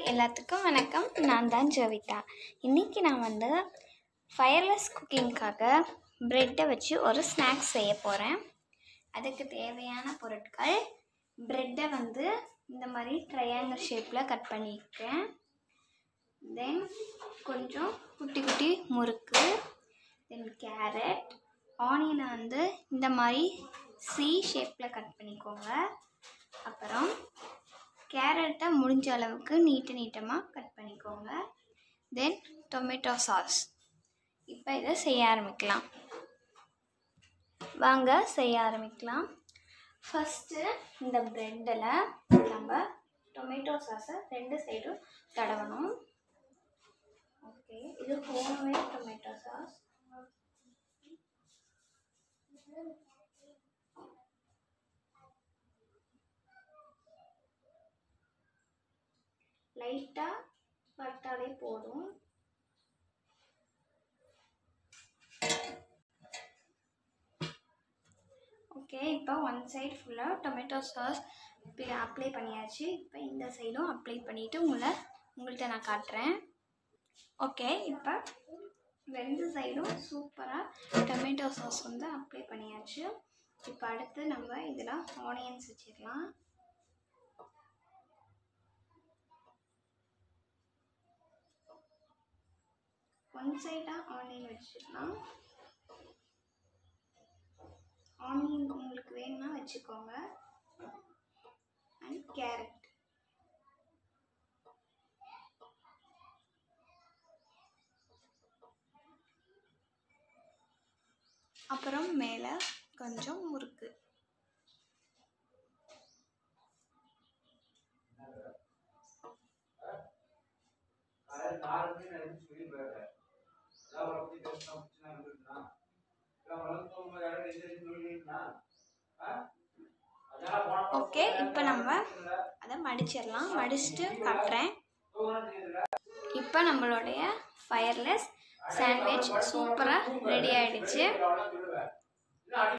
எல்லாத்துக்கும் வணக்கம் நான் தான் ஜோவிதா இன்றைக்கி நான் வந்து ஃபயர்லெஸ் குக்கிங்க்காக ப்ரெட்டை வச்சு ஒரு ஸ்நாக்ஸ் செய்ய போகிறேன் அதுக்கு தேவையான பொருட்கள் ப்ரெட்டை வந்து இந்த மாதிரி ட்ரையாங்கிள் ஷேப்பில் கட் பண்ணியிருக்கேன் தென் கொஞ்சம் குட்டி குட்டி முறுக்கு தென் கேரட் ஆனியனை வந்து இந்த மாதிரி சி ஷேப்பில் கட் பண்ணிக்கோங்க அப்புறம் கேரட்டை முடிஞ்ச அளவுக்கு நீட்ட நீட்டமாக கட் பண்ணிக்கோங்க தென் டொமேட்டோ சாஸ் இப்போ இதை செய்ய ஆரம்பிக்கலாம் வாங்க செய்ய ஆரம்பிக்கலாம் ஃபஸ்ட்டு இந்த ப்ரெட்டில் நம்ம டொமேட்டோ சாஸை ரெண்டு சைடும் தடவணும் ஓகே இது ஹோம்மேட் டொமேட்டோ சாஸ் லைட்டாக பட்டாலே போதும் ஓகே இப்போ ஒன் சைடு ஃபுல்லாக டொமேட்டோ சாஸ் அப்ளை பண்ணியாச்சு இப்போ இந்த சைடும் அப்ளை பண்ணிவிட்டு உங்களை உங்கள்கிட்ட நான் காட்டுறேன் ஓகே இப்போ ரெண்டு சைடும் சூப்பராக டொமேட்டோ சாஸ் வந்து அப்ளை பண்ணியாச்சு இப்போ அடுத்து நம்ம இதில் ஆனியன்ஸ் வச்சிடலாம் ஒன் சைடாக ஆனியன் வச்சுக்கலாம் ஆனியன் உங்களுக்கு வேணும்னா வச்சுக்கோங்க அண்ட் கேரட் அப்புறம் மேலே கொஞ்சம் முறுக்கு ஓகே இப்போ நம்ம அதை மடிச்சிடலாம் மடிச்சுட்டு காட்டுறேன் இப்போ நம்மளுடைய ஃபயர்லெஸ் சாண்ட்விச் சூப்பராக ரெடி ஆயிடுச்சு